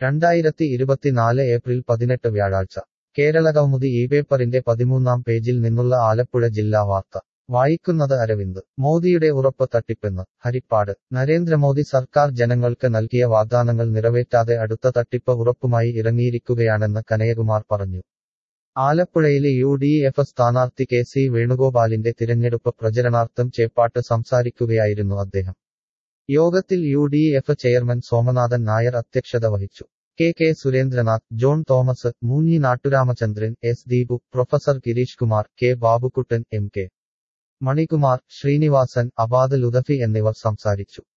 രണ്ടായിരത്തി ഇരുപത്തിനാല് ഏപ്രിൽ പതിനെട്ട് വ്യാഴാഴ്ച കേരളകൗമുദി ഈ പേപ്പറിന്റെ പതിമൂന്നാം പേജിൽ നിന്നുള്ള ആലപ്പുഴ ജില്ലാ വാർത്ത വായിക്കുന്നത് അരവിന്ദ് മോദിയുടെ ഉറപ്പ് തട്ടിപ്പെന്ന് ഹരിപ്പാട് നരേന്ദ്രമോദി സർക്കാർ ജനങ്ങൾക്ക് നൽകിയ വാഗ്ദാനങ്ങൾ നിറവേറ്റാതെ അടുത്ത തട്ടിപ്പ് ഉറപ്പുമായി ഇറങ്ങിയിരിക്കുകയാണെന്ന് കനയകുമാർ പറഞ്ഞു ആലപ്പുഴയിലെ യു ഡി എഫ് സ്ഥാനാർത്ഥി കെ സി വേണുഗോപാലിന്റെ തിരഞ്ഞെടുപ്പ് പ്രചരണാർത്ഥം ചേപ്പാട്ട് സംസാരിക്കുകയായിരുന്നു അദ്ദേഹം യോഗത്തിൽ U D F chairman Somanathan Nair അധ്യക്ഷത വഹിച്ചു കെ കെ സുരേന്ദ്രനാഥ് ജോൺ തോമസ് മൂഞ്ഞി നാട്ടുരാമചന്ദ്രൻ S Deepu professor Gireesh Kumar K Babukuttan M K Manikumar Srinivasan Abad ലുദഫി എന്നിവർ സംസാരിച്ചു